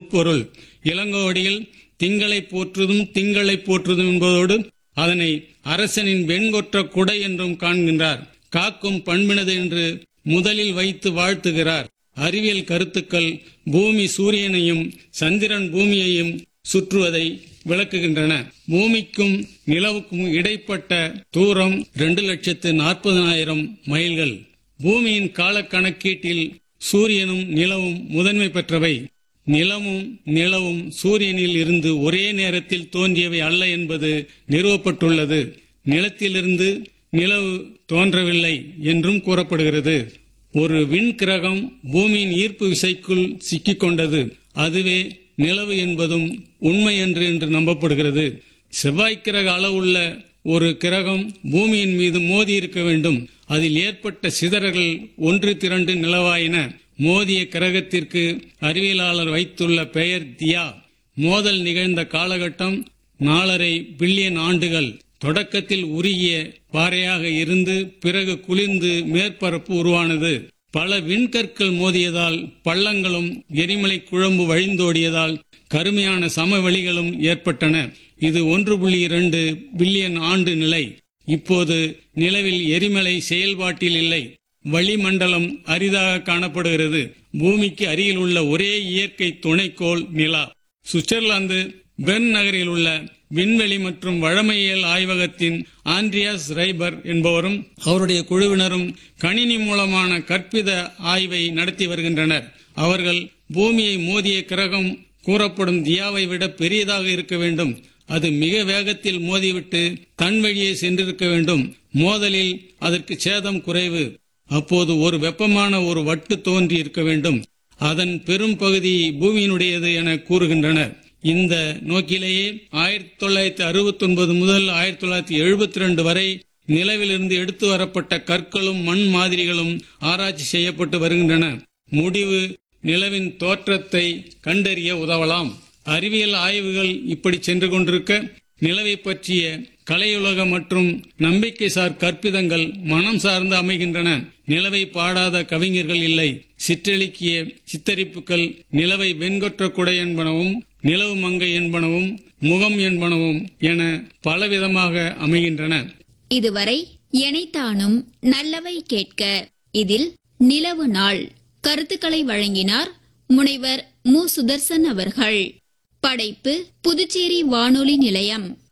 உட்பொருள் இளங்கோவடியில் திங்களை போற்றுதும் திங்களை போற்றுதும் என்பதோடு அதனை அரசனின் வெண்கொற்ற குடை என்றும் காண்கின்றார் காக்கும் பண்பினது என்று முதலில் வைத்து வாழ்த்துகிறார் அறிவியல் கருத்துக்கள் பூமி சூரியனையும் சந்திரன் பூமியையும் சுற்றுவதை விளக்குகின்றன பூமிக்கும் நிலவுக்கும் இடைப்பட்ட தூரம் இரண்டு லட்சத்து நாற்பதனாயிரம் மைல்கள் பூமியின் காலக்கணக்கீட்டில் சூரியனும் நிலவும் முதன்மை பெற்றவை நிலமும் நிலவும் சூரியனில் இருந்து ஒரே நேரத்தில் தோன்றியவை அல்ல என்பது நிறுவப்பட்டுள்ளது நிலத்திலிருந்து நிலவு தோன்றவில்லை என்றும் கூறப்படுகிறது ஒரு விண்கிரகம் பூமியின் ஈர்ப்பு விசைக்குள் சிக்கிக்கொண்டது அதுவே நிலவு என்பதும் உண்மை என்று என்று நம்பப்படுகிறது செவ்வாய் கிரக அளவுள்ள ஒரு கிரகம் பூமியின் மீது மோதி இருக்க வேண்டும் அதில் ஏற்பட்ட சிதறல்கள் ஒன்று திரண்டு நிலவாயின மோதிய கிரகத்திற்கு அறிவியலாளர் வைத்துள்ள பெயர் தியா மோதல் நிகழ்ந்த காலகட்டம் நாலரை பில்லியன் ஆண்டுகள் தொடக்கத்தில் உருகிய பாறையாக இருந்து பிறகு குளிர்ந்து மேற்பரப்பு உருவானது பல விண்கற்கள் மோதியதால் பள்ளங்களும் எரிமலை குழம்பு வழிந்தோடியதால் கருமையான சமவெளிகளும் ஏற்பட்டன இது ஒன்று புள்ளி இரண்டு பில்லியன் ஆண்டு நிலை இப்போது நிலவில் எரிமலை செயல்பாட்டில் இல்லை வளிமண்டலம் அரிதாக காணப்படுகிறது பூமிக்கு அருகில் உள்ள ஒரே இயற்கை துணைக்கோள் நிலா சுவிட்சர்லாந்து பெர்ன் நகரில் உள்ள விண்வெளி மற்றும் வழமையியல் ஆய்வகத்தின் ஆண்ட்ரியாஸ் ரைபர் என்பவரும் அவருடைய குழுவினரும் கணினி மூலமான கற்பித ஆய்வை நடத்தி வருகின்றனர் அவர்கள் பூமியை மோதிய கிரகம் கூறப்படும் தியாவை விட பெரியதாக இருக்க வேண்டும் அது மிக வேகத்தில் மோதிவிட்டு தன் வழியே சென்றிருக்க வேண்டும் மோதலில் அதற்கு சேதம் குறைவு அப்போது ஒரு வெப்பமான ஒரு வட்டு தோன்றி இருக்க வேண்டும் அதன் பெரும் பகுதி பூமியினுடையது என கூறுகின்றனர் இந்த நோக்கிலேயே ஆயிரத்தி தொள்ளாயிரத்தி அறுபத்தி ஒன்பது முதல் ஆயிரத்தி தொள்ளாயிரத்தி எழுபத்தி ரெண்டு வரை நிலவிலிருந்து எடுத்து வரப்பட்ட கற்களும் மண் மாதிரிகளும் ஆராய்ச்சி செய்யப்பட்டு வருகின்றன முடிவு நிலவின் தோற்றத்தை கண்டறிய உதவலாம் அறிவியல் ஆய்வுகள் இப்படி சென்று கொண்டிருக்க நிலவை பற்றிய கலையுலக மற்றும் நம்பிக்கைசார் கற்பிதங்கள் மனம் சார்ந்து அமைகின்றன நிலவை பாடாத கவிஞர்கள் இல்லை சிற்றெழுக்கிய சித்தரிப்புகள் நிலவை வெண்கொற்ற குடை என்பனவும் நிலவு மங்கை என்பனவும் முகம் என்பனவும் என பலவிதமாக அமைகின்றன இதுவரை எனைத்தானும் நல்லவை கேட்க இதில் நிலவு நாள் கருத்துக்களை வழங்கினார் முனைவர் மு சுதர்சன் அவர்கள் படைப்பு புதுச்சேரி வானொலி நிலையம்